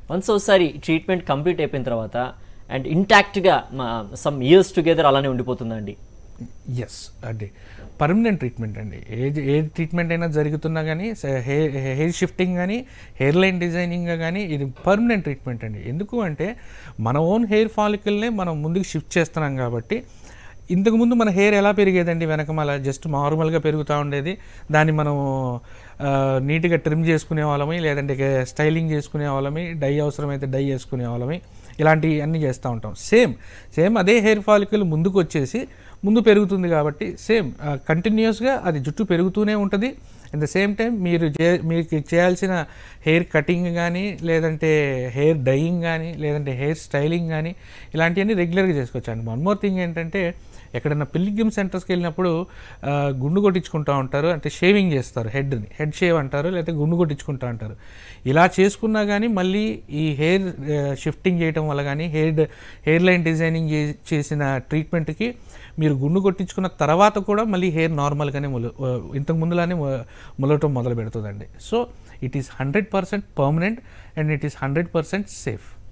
once ఒకసారి treatment complete అయిపోయిన తర్వాత అండ్ ఇంటాక్ట్గా సమ్ ఇయర్స్ టుగెదర్ అలానే ఉండిపోతుందండి ఎస్ అంటే పర్మనెంట్ ట్రీట్మెంట్ అండి ఏ ఏ ట్రీట్మెంట్ అయినా జరుగుతున్నా కానీ హెయిర్ హెయిర్ షిఫ్టింగ్ కానీ హెయిర్ లైన్ డిజైనింగ్ కానీ ఇది పర్మనెంట్ ట్రీట్మెంట్ అండి ఎందుకు అంటే మన ఓన్ హెయిర్ ఫాలికల్నే మనం ముందుకు షిఫ్ట్ చేస్తున్నాం కాబట్టి ఇంతకుముందు మన హెయిర్ ఎలా పెరిగేదండి వెనకమాల జస్ట్ నార్మల్గా పెరుగుతూ ఉండేది దాన్ని మనం ఆ, నీట్గా ట్రిమ్ చేసుకునే వాళ్ళమి లేదంటే స్టైలింగ్ చేసుకునే వాళ్ళమి డై అవసరమైతే డై చేసుకునే వాళ్ళమి ఇలాంటివి అన్నీ చేస్తూ ఉంటాం సేమ్ సేమ్ అదే హెయిర్ ఫాలికల్ ముందుకు వచ్చేసి ముందు పెరుగుతుంది కాబట్టి సేమ్ కంటిన్యూస్గా అది జుట్టు పెరుగుతూనే ఉంటుంది అట్ ద సేమ్ టైం మీరు చే మీకు చేయాల్సిన హెయిర్ కటింగ్ కానీ లేదంటే హెయిర్ డైయింగ్ కానీ లేదంటే హెయిర్ స్టైలింగ్ కానీ ఇలాంటివన్నీ రెగ్యులర్గా చేసుకోవచ్చు అండ్ వన్ మోర్ థింగ్ ఏంటంటే ఎక్కడైనా పిల్లిగిమ్ సెంటర్స్కి వెళ్ళినప్పుడు ఆ, గుండు కొట్టించుకుంటూ ఉంటారు అంటే షేవింగ్ చేస్తారు హెడ్ని హెడ్ షేవ్ అంటారు లేకపోతే గుండు కొట్టించుకుంటూ ఉంటారు ఇలా చేసుకున్నా కానీ మళ్ళీ ఈ హెయిర్ షిఫ్టింగ్ చేయడం వల్ల కానీ హెయిర్ హెయిర్ లైన్ డిజైనింగ్ చే- చేసిన ట్రీట్మెంట్కి మీరు గుండు కొట్టించుకున్న తర్వాత కూడా మళ్ళీ హెయిర్ నార్మల్గానే మొల ఆ, ఇంతకు ముందులానే మొ- మొలవటం మొదలు పెడుతుందండి so it is hundred percent permanent and it is hundred percent safe